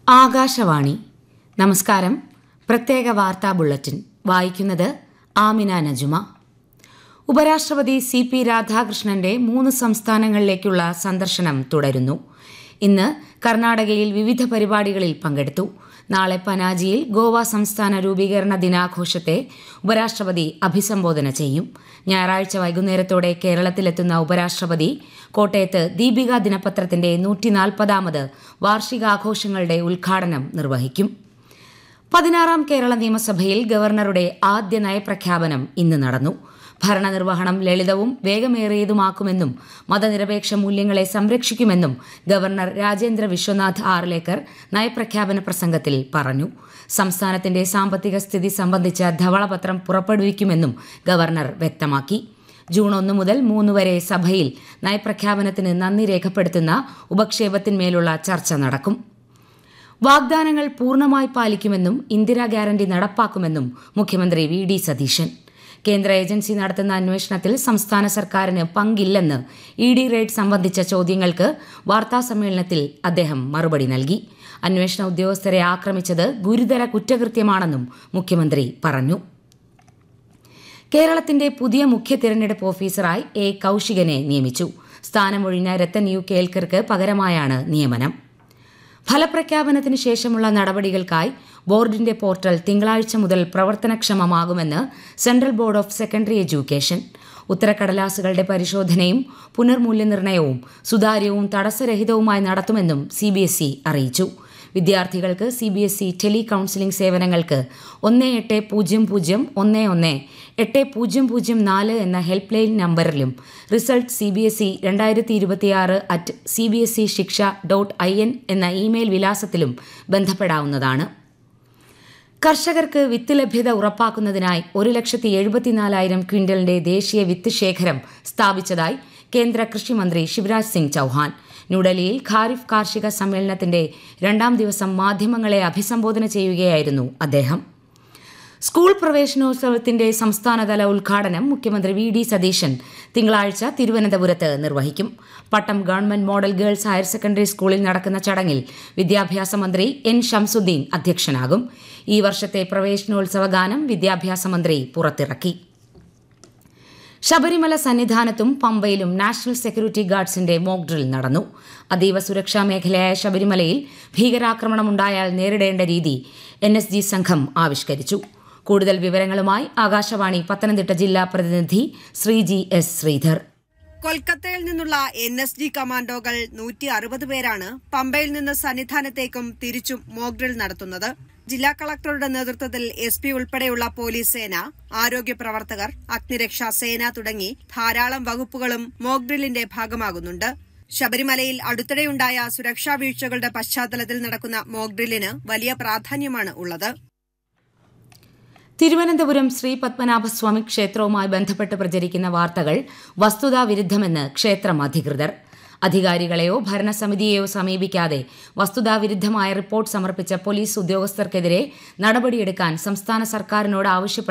ആകാശവാണി നമസ്കാരം പ്രത്യേക വാർത്താ ബുള്ളറ്റിൻ വായിക്കുന്നത് ആമിന നജുമ ഉപരാഷ്ട്രപതി സി പി രാധാകൃഷ്ണന്റെ മൂന്ന് സംസ്ഥാനങ്ങളിലേക്കുള്ള സന്ദർശനം തുടരുന്നു ഇന്ന് കർണാടകയിൽ വിവിധ പരിപാടികളിൽ പങ്കെടുത്തു നാളെ പനാജിയിൽ ഗോവ സംസ്ഥാന രൂപീകരണ ദിനാഘോഷത്തെ ഉപരാഷ്ട്രപതി അഭിസംബോധന ചെയ്യും ഞായറാഴ്ച വൈകുന്നേരത്തോടെ കേരളത്തിലെത്തുന്ന ഉപരാഷ്ട്രപതി കോട്ടയത്ത് ദീപിക ദിനപത്രത്തിന്റെ നൂറ്റിനാൽപ്പതാമത് വാർഷികാഘോഷങ്ങളുടെ ഉദ്ഘാടനം നിർവഹിക്കും പതിനാറാം കേരള നിയമസഭയിൽ ഗവർണറുടെ ആദ്യ നയപ്രഖ്യാപനം ഇന്ന് നടന്നു ഭരണനിർവഹണം ലളിതവും വേഗമേറിയതുമാക്കുമെന്നും മതനിരപേക്ഷ മൂല്യങ്ങളെ സംരക്ഷിക്കുമെന്നും ഗവർണർ രാജേന്ദ്ര വിശ്വനാഥ് ആർലേക്കർ നയപ്രഖ്യാപന പ്രസംഗത്തിൽ പറഞ്ഞു സംസ്ഥാനത്തിന്റെ സാമ്പത്തിക സ്ഥിതി സംബന്ധിച്ച ധവളപത്രം പുറപ്പെടുവിക്കുമെന്നും ഗവർണർ വ്യക്തമാക്കി ജൂൺ ഒന്ന് മുതൽ മൂന്ന് വരെ സഭയിൽ നയപ്രഖ്യാപനത്തിന് നന്ദി രേഖപ്പെടുത്തുന്ന ഉപക്ഷേപത്തിന്മേലുള്ള ചർച്ച നടക്കും വാഗ്ദാനങ്ങൾ പൂർണ്ണമായി പാലിക്കുമെന്നും ഇന്ദിരാ ഗ്യാരണ്ടി നടപ്പാക്കുമെന്നും മുഖ്യമന്ത്രി വി ഡി സതീശൻ കേന്ദ്ര ഏജൻസി നടത്തുന്ന അന്വേഷണത്തിൽ സംസ്ഥാന സർക്കാരിന് പങ്കില്ലെന്ന് ഇ ഡി റെയ്ഡ് സംബന്ധിച്ച ചോദ്യങ്ങൾക്ക് വാർത്താസമ്മേളനത്തിൽ അദ്ദേഹം മറുപടി നൽകി അന്വേഷണ ഉദ്യോഗസ്ഥരെ ആക്രമിച്ചത് ഗുരുതര കുറ്റകൃത്യമാണെന്നും മുഖ്യമന്ത്രി പറഞ്ഞു കേരളത്തിന്റെ പുതിയ മുഖ്യ തിരഞ്ഞെടുപ്പ് ഓഫീസറായി എ കൌശികനെ നിയമിച്ചു സ്ഥാനമൊഴിഞ്ഞ രത്തൻ യു കേൽക്കർക്ക് പകരമായാണ് നിയമനം ഫലപ്രഖ്യാപനത്തിന് ശേഷമുള്ള നടപടികൾക്കായി ബോർഡിന്റെ പോർട്ടൽ തിങ്കളാഴ്ച മുതൽ പ്രവർത്തനക്ഷമമാകുമെന്ന് central board of secondary education ഉത്തരക്കടലാസുകളുടെ പരിശോധനയും പുനർമൂല്യനിർണ്ണയവും സുതാര്യവും തടസ്സരഹിതവുമായി നടത്തുമെന്നും സി ബി എസ് ഇ അറിയിച്ചു വിദ്യാർത്ഥികൾക്ക് C B S E tele counselling സേവനങ്ങൾക്ക് ഒന്ന് എട്ട് പൂജ്യം പൂജ്യം ഒന്ന് ഒന്ന് എട്ട് പൂജ്യം പൂജ്യം നാല് എന്ന ഹെൽപ്പ് ലൈൻ നമ്പറിലും result C B S E രണ്ടായിരത്തി ഇരുപത്തിയാറ് at C B S E Shiksha dot I N എന്ന ഇമെയിൽ വിലാസത്തിലും ബന്ധപ്പെടാവുന്നതാണ് കർഷകർക്ക് വിത്ത് ലഭ്യത ഉറപ്പാക്കുന്നതിനായി ഒരു ലക്ഷത്തി എഴുപത്തിനാലായിരം ക്വിന്റലിന്റെ ദേശീയ വിത്ത് ശേഖരം സ്ഥാപിച്ചതായി കേന്ദ്ര കൃഷിമന്ത്രി ശിവരാജ് സിംഗ് ചൌഹാൻ ന്യൂഡൽഹിയിൽ ഖാരിഫ് കാർഷിക സമ്മേളനത്തിന്റെ രണ്ടാം ദിവസം മാധ്യമങ്ങളെ അഭിസംബോധന ചെയ്യുകയായിരുന്നു അദ്ദേഹം സ്കൂൾ പ്രവേശനോത്സവത്തിന്റെ സംസ്ഥാനതല ഉദ്ഘാടനം മുഖ്യമന്ത്രി വി ഡി സതീശൻ തിങ്കളാഴ്ച തിരുവനന്തപുരത്ത് നിർവഹിക്കും Pattom government model girls higher secondary സ്കൂളിൽ നടക്കുന്ന ചടങ്ങിൽ വിദ്യാഭ്യാസ മന്ത്രി എൻ ഷംസുദ്ദീൻ അധ്യക്ഷനാകും ഈ വർഷത്തെ പ്രവേശനോത്സവ ഗാനം വിദ്യാഭ്യാസ മന്ത്രി പുറത്തിറക്കി ശബരിമല സന്നിധാനത്തും പമ്പയിലും നാഷണൽ സെക്യൂരിറ്റി ഗാർഡ്സിന്റെ മോക്ക് ഡ്രിൽ നടന്നു അതീവ സുരക്ഷാ മേഖലയായ ശബരിമലയിൽ ഭീകരാക്രമണമുണ്ടായാൽ നേരിടേണ്ട രീതി എൻ എസ് ജി സംഘം ആവിഷ്കരിച്ചു കൂടുതൽ വിവരങ്ങളുമായി ആകാശവാണി പത്തനംതിട്ട ജില്ലാ പ്രതിനിധി ശ്രീജി എസ് ശ്രീധർ കൊൽക്കത്തയിൽ നിന്നുള്ള എൻ എസ് ജി കമാൻഡോകൾ നൂറ്റി അറുപത് പേരാണ് പമ്പയിൽ നിന്ന് സന്നിധാനത്തേക്കും തിരിച്ചും മോക്ഡ്രിൽ നടത്തുന്നത് ജില്ലാ കളക്ടറുടെ നേതൃത്വത്തിൽ എസ് പി ഉൾപ്പെടെയുള്ള പോലീസ് സേന ആരോഗ്യ പ്രവർത്തകർ അഗ്നിരക്ഷാ സേന തുടങ്ങി ധാരാളം വകുപ്പുകളും മോക്ഡ്രില്ലിന്റെ ഭാഗമാകുന്നുണ്ട് ശബരിമലയിൽ അടുത്തിടെയുണ്ടായ സുരക്ഷാ വീഴ്ചകളുടെ പശ്ചാത്തലത്തിൽ നടക്കുന്ന മോക്ഡ്രില്ലിന് വലിയ പ്രാധാന്യമാണ് ഉള്ളത് തിരുവനന്തപുരം ശ്രീ പത്മനാഭസ്വാമി ക്ഷേത്രവുമായി ബന്ധപ്പെട്ട് പ്രചരിക്കുന്ന വാർത്തകൾ വസ്തുതാവിരുദ്ധമെന്ന് ക്ഷേത്രം അധികൃതർ അധികാരികളെയോ ഭരണസമിതിയെയോ സമീപിക്കാതെ വസ്തുതാവിരുദ്ധമായ റിപ്പോർട്ട് സമർപ്പിച്ച പോലീസ് ഉദ്യോഗസ്ഥർക്കെതിരെ നടപടിയെടുക്കാൻ സംസ്ഥാന സർക്കാരിനോട് ആവശ്യപ്പെട്ടു